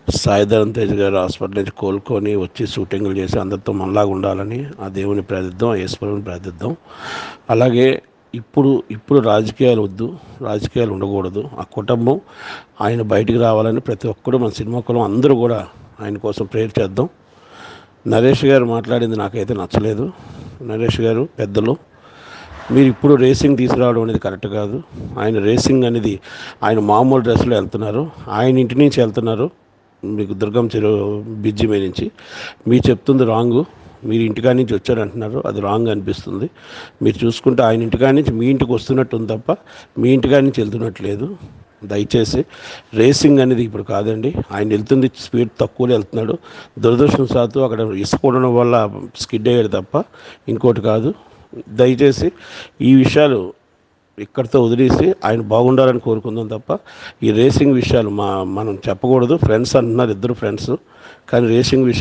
సాయిధరం తేజ్ గారు హాస్పిటల్ నుంచి కోలుకొని వచ్చి షూటింగ్లు చేసి అందరితో మనలాగా ఉండాలని ఆ దేవుని ప్రార్థిద్దాం ఆ ఈశ్వరుని ప్రార్థిద్దాం అలాగే ఇప్పుడు ఇప్పుడు రాజకీయాలు వద్దు రాజకీయాలు ఉండకూడదు ఆ కుటుంబం ఆయన బయటికి రావాలని ప్రతి ఒక్కరు మన సినిమా కులం అందరూ కూడా ఆయన కోసం ప్రేయర్ చేద్దాం నరేష్ గారు మాట్లాడింది నాకైతే నచ్చలేదు నరేష్ గారు పెద్దలు మీరు ఇప్పుడు రేసింగ్ తీసుకురావడం అనేది కరెక్ట్ కాదు ఆయన రేసింగ్ అనేది ఆయన మామూలు డ్రెస్లో వెళ్తున్నారు ఆయన ఇంటి నుంచి వెళ్తున్నారు మీకు దుర్గం చెరువు బిజ్జి మీద నుంచి మీరు చెప్తుంది రాంగు మీరు ఇంటికాడి నుంచి వచ్చారంటున్నారు అది రాంగ్ అనిపిస్తుంది మీరు చూసుకుంటే ఆయన ఇంటికాడి నుంచి మీ ఇంటికి వస్తున్నట్టు ఉంది తప్ప మీ ఇంటికాడి నుంచి వెళ్తున్నట్టు లేదు దయచేసి రేసింగ్ అనేది ఇప్పుడు కాదండి ఆయన వెళ్తుంది స్పీడ్ తక్కువలో వెళ్తున్నాడు దురదృష్టవశాత్తు అక్కడ ఇసుక ఉండడం వల్ల స్కిడ్ అయ్యాడు తప్ప ఇంకోటి కాదు దయచేసి ఈ విషయాలు ఇక్కడితో వదిలేసి ఆయన బాగుండాలని కోరుకుందాం తప్ప ఈ రేసింగ్ విషయాలు మా మనం చెప్పకూడదు ఫ్రెండ్స్ అంటున్నారు ఇద్దరు ఫ్రెండ్స్ కానీ రేసింగ్ విషయం